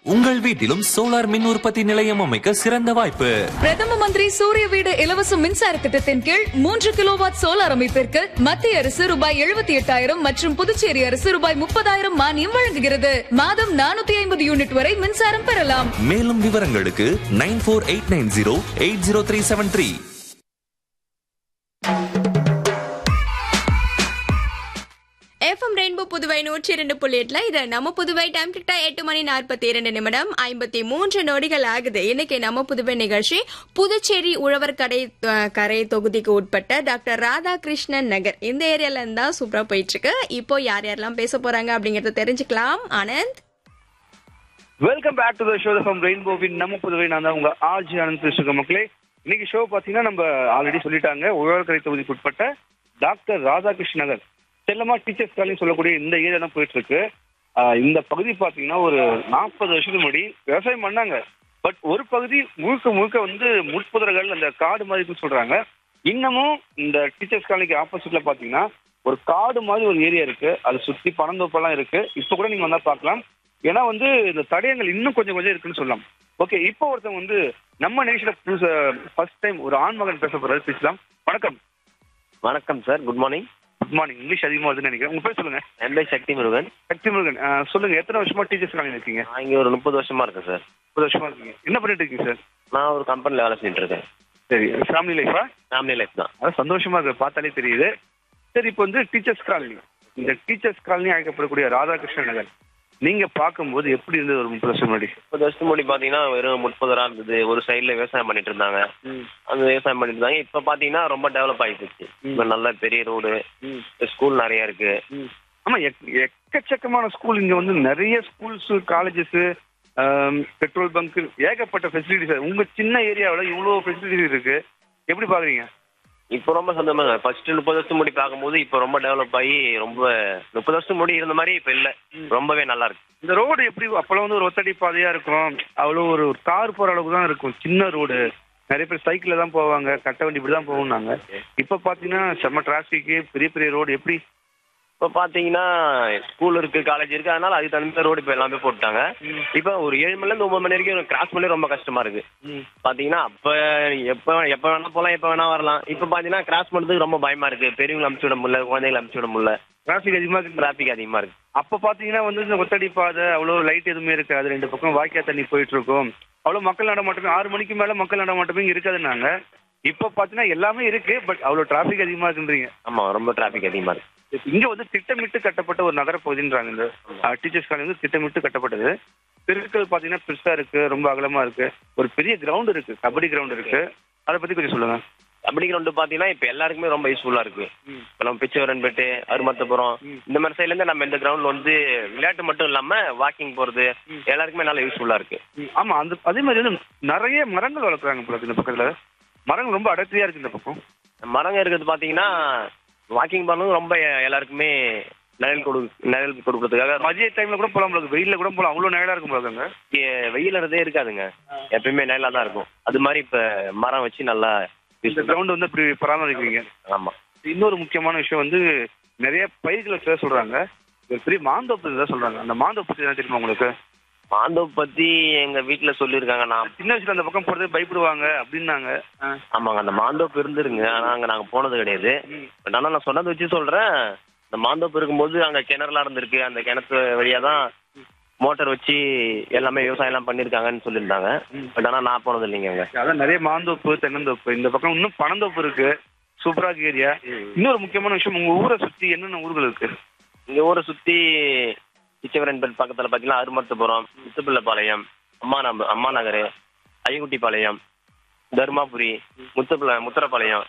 உங்கள் வீட்டிலும் சோலார் மின் உற்பத்தி நிலையம் அமைக்க சிறந்த வாய்ப்பு பிரதம மந்திரி சூரிய வீடு இலவச மின்சார திட்டத்தின் கீழ் மூன்று கிலோவாட் சோலார் அமைப்பிற்கு மத்திய அரசு ரூபாய் எழுபத்தி எட்டாயிரம் மற்றும் புதுச்சேரி அரசு ரூபாய் முப்பதாயிரம் மானியம் வழங்குகிறது மாதம் நானூத்தி ஐம்பது யூனிட் வரை மின்சாரம் பெறலாம் மேலும் விவரங்களுக்கு nine four eight nine zero eight zero three seven three FM rainbow Puduvai நூற்றி இரண்டு புள்ளி எட்டுல இது நம்ம புதுவை டைம் கிட்ட எட்டு மணி நாற்பத்தி இரண்டு நிமிடம் ஐம்பத்தி மூன்று நொடிகள் ஆகுது இன்னைக்கு நம்ம புதுவை நிகழ்ச்சி புதுச்சேரி உழவர் கடை அஹ், கரை தொகுதிக்கு உட்பட்ட டாக்டர் ராதாகிருஷ்ணன் நகர் இந்த ஏரியால இருந்தா தான் சூப்பரா போயிட்டு இருக்கு இப்போ யார் யாரெல்லாம் பேச போறாங்க அப்படிங்கறத தெரிஞ்சுக்கலாம் Anand welcome back to the show from ரெயின்போவின் நம்ம புதுவை நான் தான் உங்க ஆர்ஜி ஆனந்த் பேசுங்க மக்களே இன்னைக்கு ஷோ பாத்தீங்கன்னா நம்ம ஆல்ரெடி சொல்லிட்டாங்க உழவர்கரை தொகுதிக்கு உட்பட்ட டாக்டர் ராதாகிருஷ்ண நகர் செல்லமா டீச்சர்ஸ் காலேஜ் சொல்லக்கூடிய இந்த ஏரியா தான் போயிட்டு இருக்கு ஆஹ் இந்த பகுதி பாத்தீங்கன்னா ஒரு நாற்பது வருஷத்துக்கு முன்னாடி விவசாயம் பண்ணாங்க பட் ஒரு பகுதி முழுக்க முழுக்க வந்து முட்புதர்கள் அந்த காடு மாதிரி இருக்குன்னு சொல்றாங்க இன்னமும் இந்த டீச்சர்ஸ் காலேஜ் ஆப்போசிட்ல பாத்தீங்கன்னா ஒரு காடு மாதிரி ஒரு ஏரியா இருக்கு அது சுத்தி பனந்தோப்பெல்லாம் இருக்கு இப்ப கூட நீங்க வந்தா பார்க்கலாம் ஏன்னா வந்து இந்த தடயங்கள் இன்னும் கொஞ்சம் கொஞ்சம் இருக்குன்னு சொல்லலாம் ஓகே இப்போ ஒருத்தவங்க வந்து நம்ம நேஷன்ல புதுசு ஃபர்ஸ்ட் டைம் ஒரு ஆண் மகன் பேச போறாரு பேசலாம் வணக்கம் வணக்கம் sir good morning good morning English அதிகமா வருதுன்னு நினைக்கிறேன் உங்க பேர் சொல்லுங்க என் பேர் சக்தி முருகன் சக்தி முருகன் அஹ், சொல்லுங்க எத்தனை வருஷமா டீச்சர்ஸ் காலேஜ் இருக்கீங்க நான் இங்கே ஒரு முப்பது வருஷமா இருக்கேன் சார் முப்பது வருஷமா இருக்கீங்க என்ன பண்ணிட்டு இருக்கீங்க சார் நான் ஒரு கம்பெனியில் வேலை செஞ்சுட்டு இருக்கேன் சரி ஃபேமிலி லைஃபா ஃபேமிலி லைஃப் தான் அதான் சந்தோஷமா இருக்கு பார்த்தாலே தெரியுது சரி இப்போ வந்து டீச்சர்ஸ் காலனி இந்த டீச்சர்ஸ் காலனி அழைக்கப்படக்கூடிய ராதாகிருஷ்ணன் நகர் நீங்க பார்க்கும்போது எப்படி இருந்தது ஒரு முப்பது வருஷம் முன்னாடி முப்பது வருஷத்துக்கு முன்னாடி பார்த்தீங்கன்னா வெறும் முப்பது ரூபா இருந்தது ஒரு சைடில் விவசாயம் பண்ணிட்டு இருந்தாங்க அந்த விவசாயம் பண்ணிட்டு இருந்தாங்க இப்போ பார்த்தீங்கன்னா ரொம்ப டெவலப் ஆகிடுச்சு இப்போ நல்ல பெரிய ரோடு ஸ்கூல் நிறைய இருக்கு ஆமா எக்- எக்கச்சக்கமான ஸ்கூல் இங்க வந்து நிறைய ஸ்கூல்ஸ் காலேஜஸ் பெட்ரோல் பங்க் ஏகப்பட்ட ஃபெசிலிட்டிஸ் உங்க சின்ன ஏரியாவில் இவ்வளோ ஃபெசிலிட்டிஸ் இருக்கு எப்படி பாக்குறீங்க இப்போ ரொம்ப சந்தோஷமா ஃபர்ஸ்ட் முப்பது வருஷத்துக்கு முன்னாடி பார்க்கும்போது இப்போ ரொம்ப டெவலப் ஆகி ரொம்ப முப்பது வருஷத்துக்கு முன்னாடி இருந்த மாதிரி இப்போ இல்லை ரொம்பவே நல்லா இருக்கு இந்த ரோடு எப்படி அப்பெல்லாம் வந்து ஒரு ஒத்தடி பாதையா இருக்கும் அவ்வளோ ஒரு கார் போற அளவுக்கு தான் இருக்கும் சின்ன ரோடு நிறைய பேர் சைக்கிள்ல தான் போவாங்க கட்ட வண்டி இப்படி தான் போகணும்னாங்க இப்போ பாத்தீங்கன்னா செம்ம டிராஃபிக் பெரிய பெரிய ரோடு எப்படி இப்போ பார்த்தீங்கன்னா ஸ்கூல் இருக்கு காலேஜ் இருக்கு அதனால அதுக்கு தகுந்த ரோடு இப்போ எல்லாமே போட்டாங்க இப்போ ஒரு ஏழு மணிலேருந்து ஒன்பது மணி வரைக்கும் கிராஸ் பண்ணி ரொம்ப கஷ்டமா இருக்கு பார்த்தீங்கன்னா அப்போ எப்போ எப்போ வேணா போகலாம் எப்போ வேணா வரலாம் இப்போ பார்த்தீங்கன்னா கிராஸ் பண்ணுறதுக்கு ரொம்ப பயமா இருக்கு பெரியவங்களை அமுச்சு விட முடியல குழந்தைகளை அமுச்சு விட முடியல டிராஃபிக் அதிகமா இருக்கு டிராஃபிக் அதிகமா இருக்கு அப்ப பாத்தீங்கன்னா வந்து இந்த ஒத்தடி பாதை அவ்வளோ லைட் எதுவுமே இருக்காது ரெண்டு பக்கம் வாய்க்கா தண்ணி போயிட்டு இருக்கும் அவ்வளோ மக்கள் நடமாட்டமே ஆறு மணிக்கு மேல மக்கள் நடமாட்டமே இங்க இருக்காதுன்னாங்க இப்போ பாத்தீங்கன்னா எல்லாமே இருக்கு பட் அவ்வளோ டிராஃபிக் அதிகமா இருக்குன்றீங்க ஆமா ரொம்ப டிராஃபிக் அதிகமா இருக்கு இங்க வந்து திட்டமிட்டு கட்டப்பட்ட ஒரு நகர பகுதின்றாங்க இந்த டீச்சர்ஸ் காலேஜ் வந்து திட்டமிட்டு கட்டப்பட்டது தெருக்கள் பாத்தீங்கன்னா பெருசா இருக்கு ரொம்ப அகலமா இருக்கு ஒரு பெரிய கிரவுண்ட் இருக்கு கபடி கிரவுண்ட் இருக்கு அதை பத்தி கொஞ்சம் சொல்லுங்க கபடி கிரவுண்டு பார்த்தீங்கன்னா இப்போ எல்லாருக்குமே ரொம்ப யூஸ்ஃபுல்லா இருக்கு இப்போ நம்ம பிச்சைவரன்பேட்டு அருமத்தபுரம் இந்த மாதிரி சைட்ல இருந்து நம்ம இந்த கிரவுண்ட்ல வந்து விளையாட்டு மட்டும் இல்லாம வாக்கிங் போறது எல்லாருக்குமே நல்லா யூஸ்ஃபுல்லா இருக்கு ஆமா அந்த அதே மாதிரி வந்து நிறைய மரங்கள் வளர்க்குறாங்க போல இருக்கு இந்த பக்கத்துல மரங்கள் ரொம்ப அடர்த்தியா இருக்கு இந்த பக்கம் மரங்க இருக்கிறது பார்த்தீங்கன்னா வாக்கிங் பண்ணவும் ரொம்ப எல்லாருக்குமே நிழல் கொடு நிழல் கொடுக்கறதுக்காக மதிய டைம்ல கூட போலாம் போல இருக்கு. வெயில்ல கூட போலாம் அவ்வளவு நிழலா இருக்கும் போல இருக்குங்க இங்க வெயிலறதே இருக்காதுங்க எப்பயுமே நிழலா தான் இருக்கும் அது மாதிரி இப்ப மரம் வச்சு நல்லா யூஸ் இந்த கிரவுண்ட் வந்து இப்படி பராமரிக்கிறீங்க ஆமா இன்னொரு முக்கியமான விஷயம் வந்து நிறைய பயிர்களை பேச சொல்றாங்க ஒரு பெரிய மாந்தோப்பு தான் சொல்றாங்க அந்த மாந்தோப்பு பத்தி என்ன தெரியுமா உங்களுக்கு மாந்தோப் பத்தி எங்க வீட்டுல சொல்லியிருக்காங்க நான் சின்ன வயசுல அந்த பக்கம் போறது பயப்படுவாங்க அப்படின்னாங்க ஆமாங்க அந்த மாந்தோப்பு இருந்துருங்க ஆனா அங்க நாங்க போனது கிடையாது பட் ஆனா நான் சொன்னதை வச்சு சொல்றேன் இந்த மாந்தோப்பு இருக்கும்போது அங்க கிணறுலாம் இருந்திருக்கு அந்த கிணத்து வழியா தான் மோட்டார் வச்சு எல்லாமே விவசாயம் எல்லாம் பண்ணிருக்காங்கன்னு சொல்லியிருந்தாங்க பட் ஆனா நான் போனது இல்லைங்க அங்க அதான் நிறைய மாந்தோப்பு தென்னந்தோப்பு இந்த பக்கம் இன்னும் பனந்தோப்பு இருக்கு சூப்பரா இருக்கு ஏரியா இன்னொரு முக்கியமான விஷயம் உங்க ஊரை சுத்தி என்னென்ன ஊர்கள் இருக்கு இங்க ஊரை சுத்தி பிச்சவரன்பேட் பக்கத்துல பாத்தீங்கன்னா அருமத்தபுரம் முத்துப்பிள்ளைப்பாளையம் அம்மா நம்ப அம்மா நகர் ஐயங்குட்டிப்பாளையம் தருமாபுரி முத்துப்பிள்ளை முத்திரப்பாளையம்